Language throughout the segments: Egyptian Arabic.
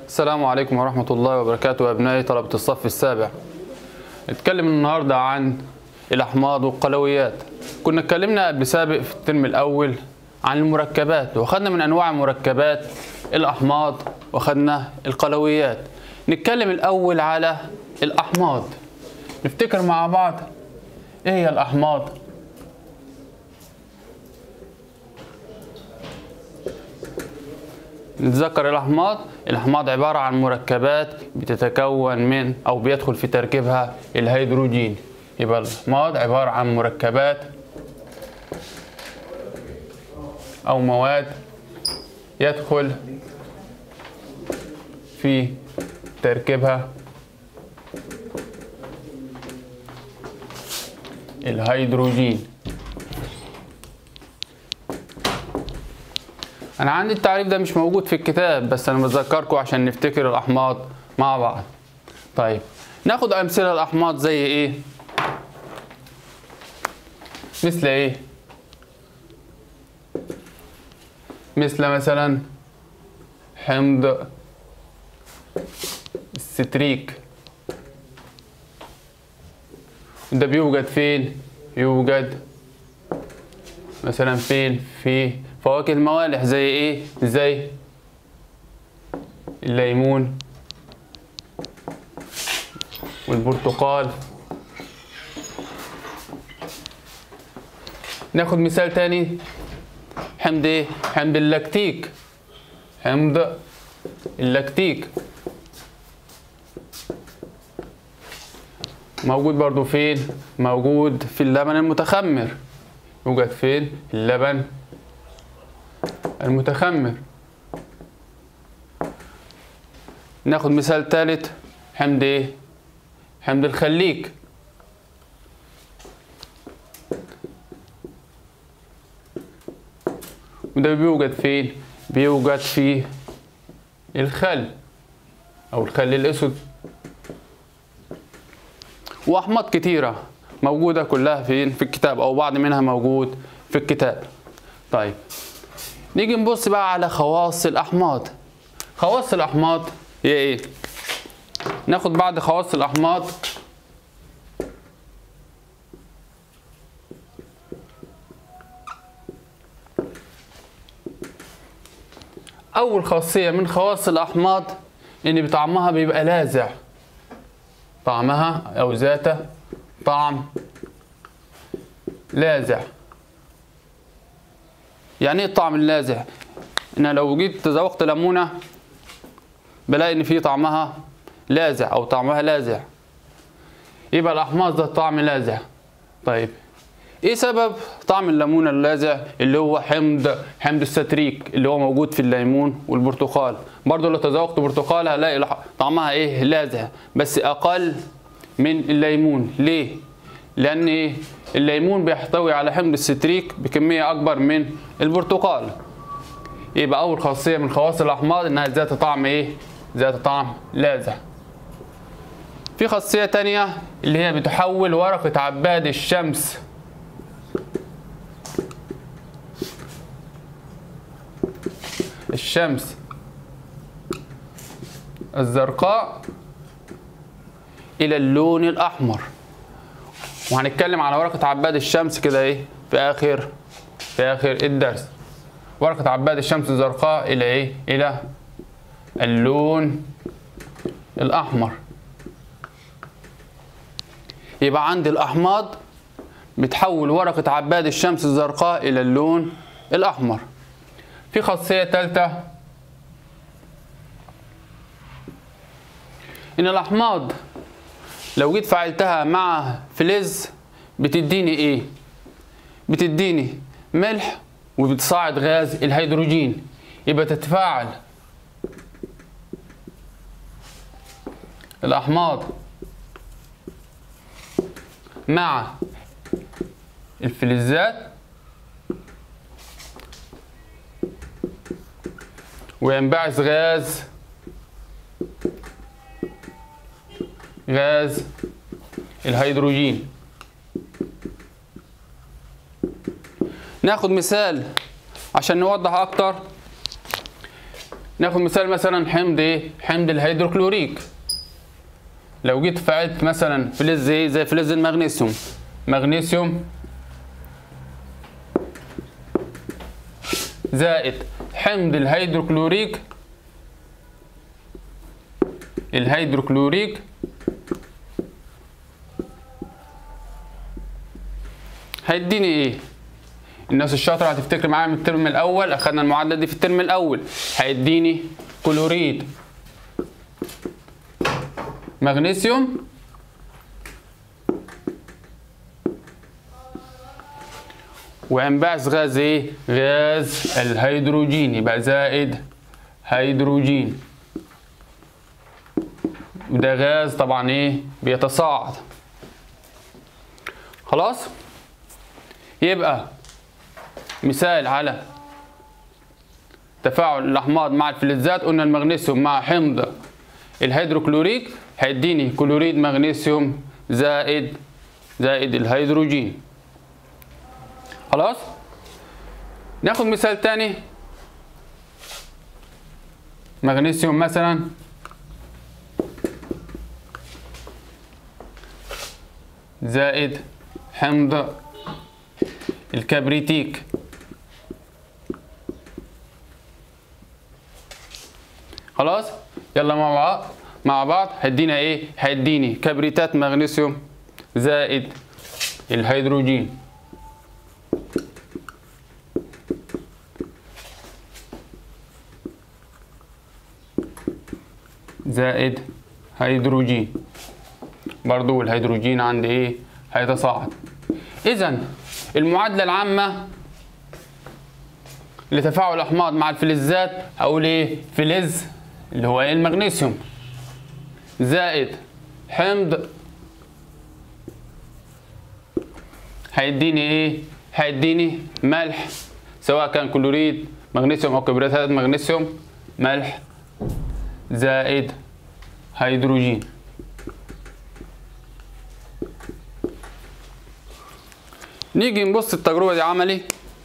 السلام عليكم ورحمة الله وبركاته أبنائي طلبة الصف السابع نتكلم النهاردة عن الأحماض والقلويات كنا اتكلمنا قبل سابق في الترم الأول عن المركبات وخدنا من أنواع المركبات الأحماض وخدنا القلويات نتكلم الأول على الأحماض نفتكر مع بعض إيه هي الأحماض نتذكر الأحماض الأحماض عبارة عن مركبات بتتكون من أو بيدخل في تركيبها الهيدروجين يبقى الأحماض عبارة عن مركبات أو مواد يدخل في تركيبها الهيدروجين انا عندي التعريف ده مش موجود في الكتاب بس انا بذكركم عشان نفتكر الاحماض مع بعض طيب ناخد امثله الاحماض زي ايه مثل ايه مثل مثلا حمض الستريك ده بيوجد فين يوجد مثلا فين في فواكه الموالح زي ايه زي الليمون والبرتقال ناخد مثال تاني حمض ايه حمض اللاكتيك حمض اللاكتيك موجود برضو فين موجود في اللبن المتخمر يوجد فين اللبن المتخمر ناخد مثال ثالث حمض ايه حمض الخليك وده بيوجد فين بيوجد في الخل او الخل الاسود واحماض كتيره موجوده كلها فين في الكتاب او بعض منها موجود في الكتاب طيب نيجي نبص بقى على خواص الأحماض خواص الأحماض هي إيه؟ ناخد بعض خواص الأحماض أول خاصية من خواص الأحماض إن بطعمها بيبقى لاذع طعمها أو ذاته طعم لاذع يعني ايه الطعم اللاذع انا لو جيت تذوقت ليمونه بلاقي ان في طعمها لاذع او طعمها لاذع يبقى الاحماض ده طعم لاذع طيب ايه سبب طعم الليمونه اللاذع اللي هو حمض حمض الستريك اللي هو موجود في الليمون والبرتقال برضو لو تذوقت برتقال هلاقي طعمها ايه لاذع بس اقل من الليمون ليه لان الليمون بيحتوي على حمض الستريك بكميه اكبر من البرتقال يبقى اول خاصيه من خواص الاحماض انها ذات طعم ايه ذات طعم لاذع في خاصيه تانية اللي هي بتحول ورقه عباد الشمس الشمس الزرقاء الى اللون الاحمر وهنتكلم على ورقة عباد الشمس كده ايه في اخر في اخر الدرس ورقة عباد الشمس الزرقاء الى ايه الى اللون الاحمر يبقى عندي الاحماض بتحول ورقة عباد الشمس الزرقاء الى اللون الاحمر في خاصية ثالثة ان الاحماض لو جيت فعلتها مع فلز بتديني ايه بتديني ملح وبتصاعد غاز الهيدروجين يبقى تتفاعل الاحماض مع الفلزات وينبعث غاز غاز الهيدروجين ناخد مثال عشان نوضح اكتر ناخد مثال مثلا حمض ايه حمض الهيدروكلوريك لو جيت فعلت مثلا فلز ايه زي فلز المغنيسيوم مغنيسيوم زائد حمض الهيدروكلوريك الهيدروكلوريك هيديني ايه الناس الشاطره هتفتكر معايا من الترم الاول اخدنا المعادله دي في الترم الاول هيديني كلوريد مغنيسيوم وانبعث غاز ايه غاز الهيدروجين يبقى زائد هيدروجين وده غاز طبعا ايه بيتصاعد خلاص يبقى مثال على تفاعل الاحماض مع الفلزات قلنا المغنيسيوم مع حمض الهيدروكلوريك هيديني كلوريد مغنيسيوم زائد زائد الهيدروجين خلاص ناخد مثال تاني مغنيسيوم مثلا زائد حمض الكبريتيك خلاص يلا مع بعض مع بعض هيدينا ايه هيديني كبريتات مغنيسيوم زائد الهيدروجين زائد هيدروجين برضو الهيدروجين عندي ايه هيتصاعد اذا المعادله العامه لتفاعل الاحماض مع الفلزات اقول ايه فلز اللي هو ايه المغنيسيوم زائد حمض هيديني ايه هيديني ملح سواء كان كلوريد مغنيسيوم او كبريتات مغنيسيوم ملح زائد هيدروجين نيجي نبص التجربة دي عملي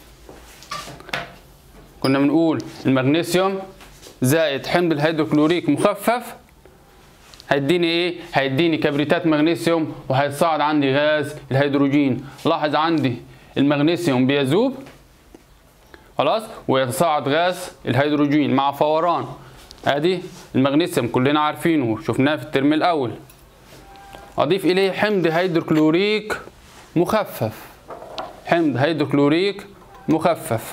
كنا بنقول المغنيسيوم زائد حمض الهيدروكلوريك مخفف هيديني ايه هيديني كبريتات مغنيسيوم وهيتصاعد عندي غاز الهيدروجين لاحظ عندي المغنيسيوم بيذوب خلاص ويتصاعد غاز الهيدروجين مع فوران ادي المغنيسيوم كلنا عارفينه شفناه في الترم الاول اضيف اليه حمض هيدروكلوريك مخفف حمض هيدروكلوريك مخفف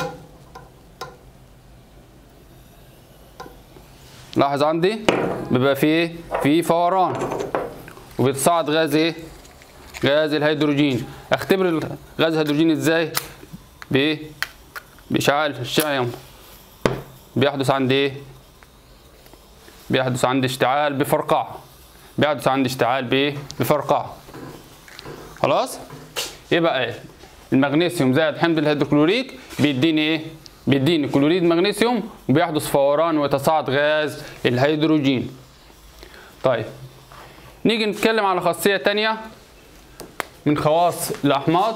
لاحظ عندي بيبقى فيه في فوران وبيتصاعد غاز ايه غاز الهيدروجين اختبر غاز الهيدروجين ازاي بايه باشعال الشعيم بيحدث عندي ايه بيحدث عندي اشتعال بفرقعه بيحدث عندي اشتعال بايه بفرقعه خلاص يبقى ايه المغنيسيوم زائد حمض الهيدروكلوريك بيديني ايه بيديني كلوريد مغنيسيوم وبيحدث فوران ويتصاعد غاز الهيدروجين طيب نيجي نتكلم على خاصية تانية من خواص الأحماض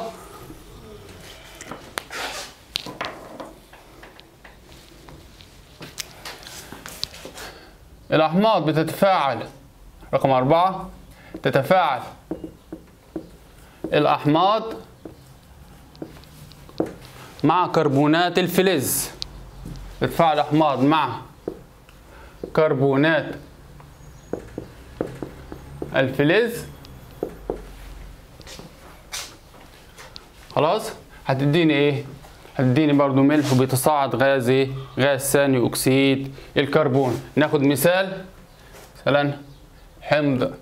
الأحماض بتتفاعل رقم أربعة تتفاعل الأحماض مع كربونات الفلز بتفاعل الأحماض مع كربونات الفلز خلاص هتديني ايه هتديني برضو ملح وبيتصاعد غاز ايه غاز ثاني اكسيد الكربون ناخد مثال مثلا حمض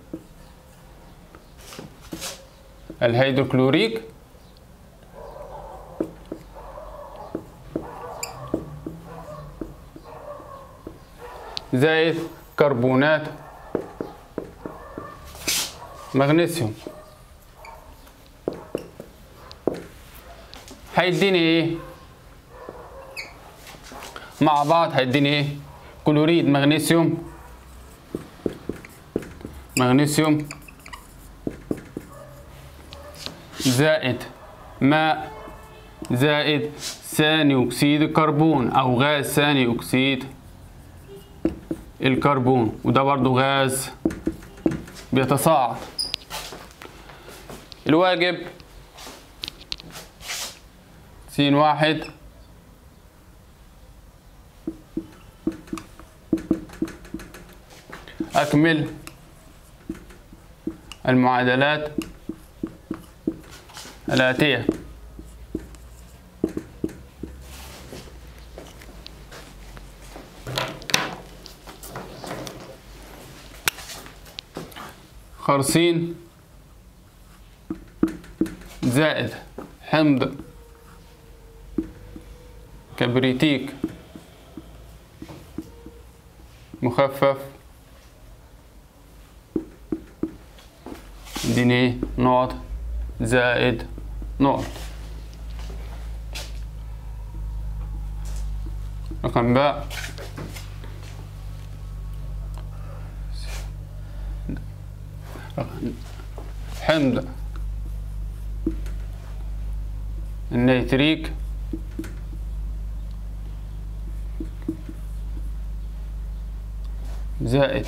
الهيدروكلوريك زائد كربونات مغنيسيوم هيديني ايه مع بعض هيديني ايه كلوريد مغنيسيوم مغنيسيوم زائد ماء زائد ثاني اكسيد الكربون او غاز ثاني اكسيد الكربون وده برضو غاز بيتصاعد الواجب س واحد أكمل المعادلات الآتية خرسين زائد حمض كبريتيك مخفف اديني نقط زائد نقط رقم باء حمض النيتريك زائد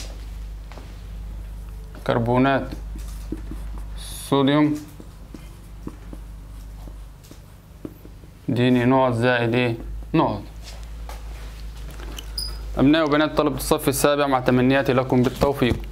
كربونات الصوديوم ديني نقط زائد ايه نقط أبناء وبنات طلبة الصف السابع مع تمنياتي لكم بالتوفيق